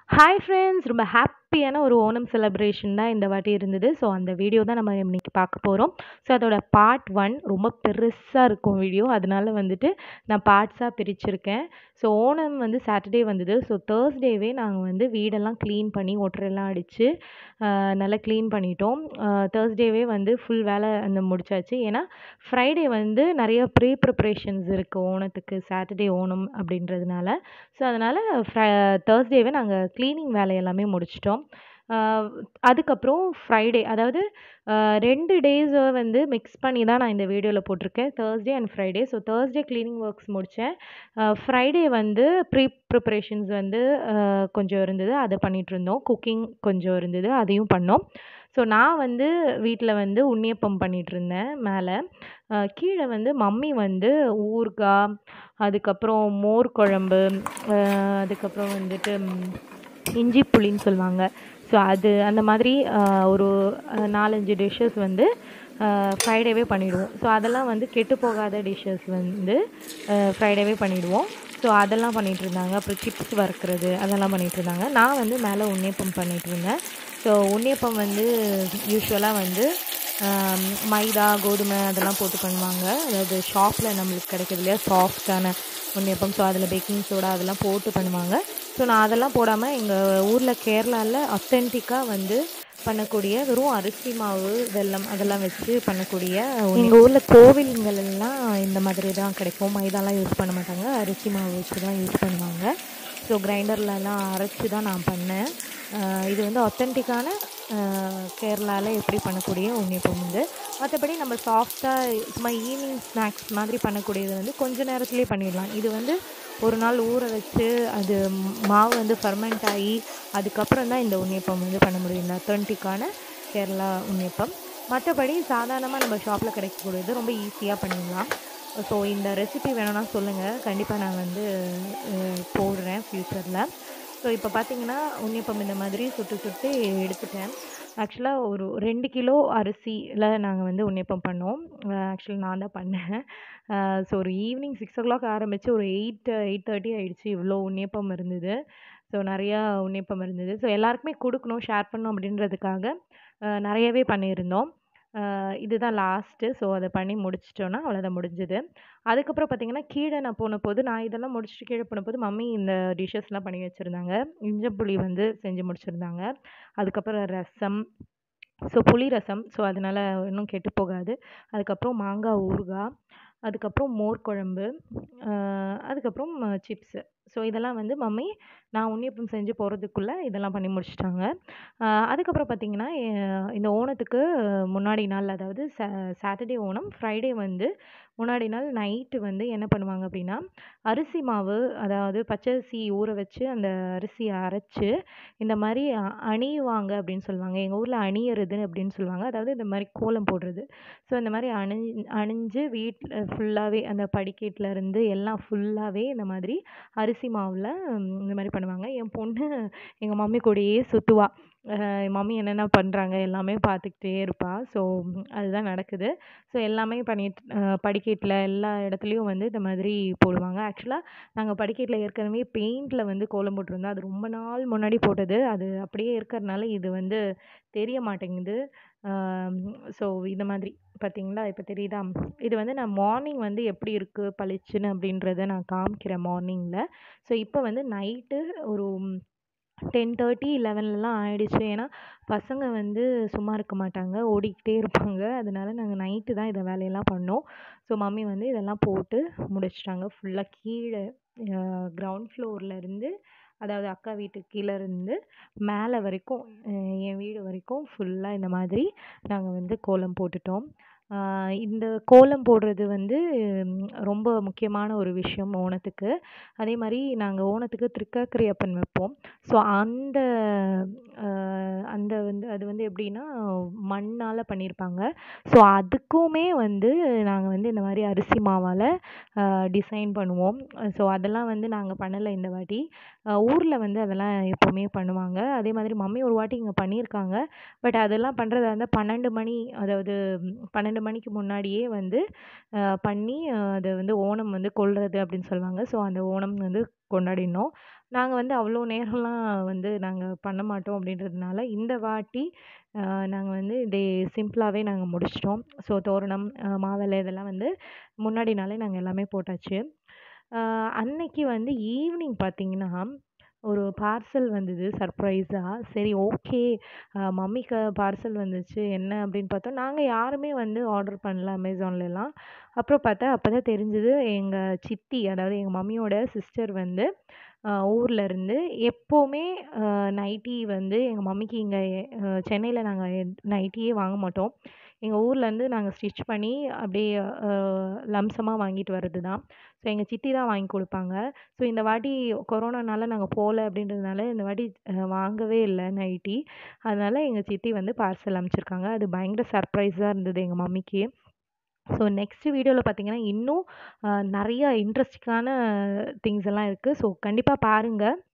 Hi friends ரொம்ப ஹாப்பியான ஒரு ஓணம் செலிப்ரேஷன் தான் இந்த வாட்டி இருந்தது ஸோ அந்த வீடியோ தான் நம்ம இன்னைக்கு பார்க்க போகிறோம் ஸோ அதோட பார்ட் ஒன் ரொம்ப பெருசாக இருக்கும் வீடியோ அதனால வந்துட்டு நான் பார்ட்ஸாக பிரிச்சிருக்கேன் ஸோ ஓணம் வந்து சாட்டர்டே வந்தது ஸோ தேர்ஸ்டேவே நாங்கள் வந்து வீடெல்லாம் க்ளீன் பண்ணி ஒட்டரெல்லாம் அடித்து நல்லா க்ளீன் பண்ணிட்டோம் தேர்ஸ்டேவே வந்து ஃபுல் வேலை அந்த முடிச்சாச்சு ஏன்னா ஃப்ரைடே வந்து நிறைய ப்ரீ ப்ரிப்ரேஷன்ஸ் இருக்குது ஓணத்துக்கு சாட்டர்டே ஓணம் அப்படின்றதுனால ஸோ அதனால் ஃப்ரை தேர்ஸ்டேவே நாங்கள் க்ளீனிங் வேலை எல்லாமே முடிச்சிட்டோம் அதுக்கப்புறம் ஃப்ரைடே அதாவது ரெண்டு டேஸை வந்து மிக்ஸ் பண்ணி தான் நான் இந்த வீடியோவில் போட்டிருக்கேன் Thursday and Friday so Thursday cleaning works முடித்தேன் ஃப்ரைடே வந்து ப்ரீ ப்ரிப்ரேஷன்ஸ் வந்து கொஞ்சம் இருந்தது அதை பண்ணிகிட்டு இருந்தோம் குக்கிங் கொஞ்சம் இருந்தது அதையும் பண்ணோம் ஸோ நான் வந்து வீட்டில் வந்து உண்ணியப்பம் பண்ணிகிட்டு இருந்தேன் மேலே கீழே வந்து மம்மி வந்து ஊறுகாய் அதுக்கப்புறம் மோர் குழம்பு அதுக்கப்புறம் வந்துட்டு இஞ்சி புளின்னு சொல்லுவாங்க ஸோ அது அந்த மாதிரி ஒரு நாலஞ்சு டிஷ்ஷஸ் வந்து ஃப்ரைடேவே பண்ணிவிடுவோம் ஸோ அதெல்லாம் வந்து கெட்டு போகாத டிஷ்ஷஸ் வந்து ஃப்ரைடேவே பண்ணிவிடுவோம் ஸோ அதெல்லாம் பண்ணிகிட்டு இருந்தாங்க அப்புறம் சிப்ஸ் வறுக்கிறது அதெல்லாம் பண்ணிகிட்டு இருந்தாங்க நான் வந்து மேலே உண்ணியப்பம் பண்ணிகிட்டு இருந்தேன் ஸோ உண்ணியப்பம் வந்து யூஸ்வலாக வந்து மைதா கோதுமை அதெல்லாம் போட்டு பண்ணுவாங்க அதாவது ஷாப்பில் நம்மளுக்கு கிடைக்கிது இல்லையா சாஃப்டான உண்ணியப்பம் ஸோ அதில் பேக்கிங் சோடா அதெல்லாம் போட்டு பண்ணுவாங்க ஸோ நான் அதெல்லாம் போடாமல் எங்கள் ஊரில் கேரளாவில் அத்தென்டிக்காக வந்து பண்ணக்கூடிய வெறும் அரிசி மாவு வெல்லம் அதெல்லாம் வச்சு பண்ணக்கூடிய எங்கள் ஊரில் கோவில்களெல்லாம் இந்த மாதிரி தான் கிடைக்கும் மைதாலாம் யூஸ் பண்ண மாட்டாங்க அரிசி மாவு வச்சு தான் யூஸ் பண்ணுவாங்க ஸோ கிரைண்டர்லலாம் அரைச்சி தான் நான் பண்ணேன் இது வந்து ஒத்தன்டிக்கான கேரளாவில் எப்படி பண்ணக்கூடிய உண்ணியப்பம் வந்து மற்றபடி நம்ம சாஃப்டாக சும்மா ஈவினிங் ஸ்நாக்ஸ் மாதிரி பண்ணக்கூடியது வந்து கொஞ்ச நேரத்துலேயே பண்ணிடலாம் இது வந்து ஒரு நாள் ஊற வச்சு அது மாவு வந்து ஃபர்மெண்ட் ஆகி அதுக்கப்புறம் தான் இந்த உண்ணியப்பம் வந்து பண்ண முடியும் இந்த அத்தன்டிக்கான கேரளா உண்ணியப்பம் மற்றபடி சாதாரணமாக நம்ம ஷாப்பில் கிடைக்கக்கூடியது ரொம்ப ஈஸியாக பண்ணிடலாம் ஸோ இந்த ரெசிபி வேணும்னா சொல்லுங்கள் கண்டிப்பாக நான் வந்து போடுறேன் ஃப்யூச்சரில் ஸோ இப்போ பார்த்தீங்கன்னா உண்ணியப்பம் இந்த மாதிரி சுட்டு சுட்டு எடுத்துட்டேன் ஆக்சுவலாக ஒரு ரெண்டு கிலோ அரிசியில் நாங்கள் வந்து உண்ணியப்பம் பண்ணோம் ஆக்சுவலி நான் தான் பண்ணேன் ஸோ ஒரு ஈவினிங் சிக்ஸ் ஓ கிளாக் ஆரம்பித்து ஒரு எயிட் எயிட் தேர்ட்டி ஆகிடுச்சு இவ்வளோ உண்ணியப்பம் இருந்தது ஸோ நிறையா உண்ணியப்பம் இருந்தது ஸோ எல்லாருக்குமே கொடுக்கணும் ஷேர் பண்ணணும் அப்படின்றதுக்காக நிறையவே பண்ணியிருந்தோம் இதுதான் லாஸ்ட்டு ஸோ அதை பண்ணி முடிச்சிட்டோன்னா அவ்வளோதான் முடிஞ்சுது அதுக்கப்புறம் பார்த்திங்கன்னா கீழே நான் போன போது நான் இதெல்லாம் முடிச்சுட்டு கீழே போன போது மம்மி இந்த டிஷ்ஷஸ்லாம் பண்ணி வச்சுருந்தாங்க இஞ்சப்புளி வந்து செஞ்சு முடிச்சிருந்தாங்க அதுக்கப்புறம் ரசம் ஸோ புளி ரசம் ஸோ அதனால் இன்னும் கெட்டு போகாது அதுக்கப்புறம் மாங்காய் ஊறுகாய் அதுக்கப்புறம் மோர் குழம்பு அதுக்கப்புறம் சிப்ஸு ஸோ இதெல்லாம் வந்து மம்மி நான் உண்ணியப்பம் செஞ்சு போகிறதுக்குள்ளே இதெல்லாம் பண்ணி முடிச்சிட்டாங்க அதுக்கப்புறம் பார்த்திங்கன்னா இந்த ஓணத்துக்கு முன்னாடி நாள் அதாவது ச சாட்டர்டே ஓணம் ஃப்ரைடே வந்து முன்னாடி நாள் நைட்டு வந்து என்ன பண்ணுவாங்க அப்படின்னா அரிசி மாவு அதாவது பச்சரிசி ஊற வச்சு அந்த அரிசியை அரைச்சி இந்த மாதிரி அணியுவாங்க அப்படின்னு சொல்லுவாங்க எங்கள் ஊரில் அணியறது அப்படின்னு சொல்லுவாங்க அதாவது இந்த மாதிரி கோலம் போடுறது ஸோ இந்த மாதிரி அணி அணிஞ்சு வீட்டில் ஃபுல்லாகவே அந்த படிக்கட்டில் இருந்து எல்லாம் ஃபுல்லாகவே இந்த மாதிரி அரிசி மாவில் இந்த மாதிரி பண்ணுவாங்க என் பொண்ணு எங்கள் மம்மி கூடயே சுற்றுவா மம்மி என்னென்ன பண்ணுறாங்க எல்லாமே பார்த்துக்கிட்டே இருப்பாள் ஸோ அதுதான் நடக்குது ஸோ எல்லாமே பண்ணிட்டு படிக்கட்டில் எல்லா இடத்துலையும் வந்து இந்த மாதிரி போடுவாங்க ஆக்சுவலாக நாங்கள் படிக்கட்டில் ஏற்கனவே பெயிண்டில் வந்து கோலம் போட்டிருந்தோம் அது ரொம்ப நாள் முன்னாடி போட்டது அது அப்படியே இருக்கிறதுனால இது வந்து தெரிய மாட்டேங்குது ஸோ இந்த மாதிரி பார்த்தீங்களா இப்போ தெரியுதா இது வந்து நான் மார்னிங் வந்து எப்படி இருக்குது பளிச்சுன்னு அப்படின்றத நான் காமிக்கிறேன் மார்னிங்கில் ஸோ இப்போ வந்து நைட்டு ஒரு டென் தேர்ட்டி லெவன்லலாம் ஆயிடுச்சு ஏன்னா பசங்க வந்து சும்மா இருக்க மாட்டாங்க ஓடிக்கிட்டே இருப்பாங்க அதனால நாங்கள் நைட்டு தான் இதை வேலையெல்லாம் பண்ணோம் ஸோ மம்மி வந்து இதெல்லாம் போட்டு முடிச்சிட்டாங்க ஃபுல்லாக கீழே கிரவுண்ட் ஃப்ளோர்லேருந்து அதாவது அக்கா வீட்டுக்கு கீழே இருந்து மேலே வரைக்கும் என் வீடு வரைக்கும் ஃபுல்லாக இந்த மாதிரி நாங்கள் வந்து கோலம் போட்டுட்டோம் இந்த கோலம் போடுறது வந்து ரொம்ப முக்கியமான ஒரு விஷயம் ஓணத்துக்கு அதே மாதிரி நாங்கள் ஓணத்துக்கு திருக்காக்கரை அப்பன் வைப்போம் ஸோ அந்த அந்த வந்து அது வந்து எப்படின்னா மண்ணால் பண்ணியிருப்பாங்க ஸோ அதுக்குமே வந்து நாங்கள் வந்து இந்த மாதிரி அரிசி மாவால் டிசைன் பண்ணுவோம் ஸோ அதெல்லாம் வந்து நாங்கள் பண்ணலை இந்த வாட்டி ஊரில் வந்து அதெல்லாம் எப்போவுமே பண்ணுவாங்க அதே மாதிரி மம்மி ஒரு வாட்டி இங்கே பண்ணியிருக்காங்க பட் அதெல்லாம் பண்ணுறதா இருந்தால் பன்னெண்டு மணி அதாவது பன்னெண்டு மணிக்கு முன்னாடியே வந்து பண்ணி அதை வந்து ஓணம் வந்து கொல்வது அப்படின்னு சொல்லுவாங்க ஸோ அந்த ஓணம் வந்து கொண்டாடினோம் நாங்க வந்து அவ்வளோ நேரம்லாம் வந்து நாங்க பண்ண மாட்டோம் அப்படின்றதுனால, இந்த வாட்டி அ நாங்க வந்து டே சிம்பிளாவே நாங்க முடிச்சுட்டோம். ஸோ தோரணம், அ மாவிலை இதெல்லாம் வந்து முன்னாடி நாளே நாங்க எல்லாமே போட்டாச்சு. அ அன்னைக்கு வந்து ஈவினிங் பார்த்தீங்கன்னா, ஒரு பார்சல் வந்தது சர்ப்ரைஸா. சரி ஓகே அ மம்மிக்கு பார்சல் வந்துச்சு. என்ன அப்படின்னு பார்த்தோம். நாங்க யாருமே வந்து ஆர்டர் பண்ணல அமேசான்லலாம். அப்புறம் பார்த்தா அப்ப தான் தெரிஞ்சது எங்க சித்தி, அதாவது எங்க மம்மியோட சிஸ்டர் வந்து அ ஊர்ல இருந்து எப்பவுமே அ நைட்டி வந்து எங்க மம்மிக்கு இங்க அ சென்னையில நாங்க நைட்டியே வாங்க மாட்டோம். எங்க ஊர்லேருந்து நாங்க ஸ்டிச் பண்ணி அப்படியே அ லம்சமா வாங்கிட்டு வர்றது தான். ஸோ எங்க சித்தி தான் வாங்கி குடுப்பாங்க. ஸோ இந்த வாட்டி கொரோனானால நாங்க போல அப்படின்றதுனால இந்த வாட்டி அ வாங்கவே இல்ல நைட்டி. அதனால எங்க சித்தி வந்து பார்சல் அனுப்பிச்சிருக்காங்க. அது பயங்கர சர்ப்ரைஸா இருந்தது எங்க மம்மிக்கு. ஸோ நெக்ஸ்ட் வீடியோல பார்த்தீங்கன்னா, இன்னும் அ நெறைய இன்ட்ரஸ்டிங்கான திங்ஸ் எல்லாம் இருக்கு. ஸோ கண்டிப்பா பாருங்க.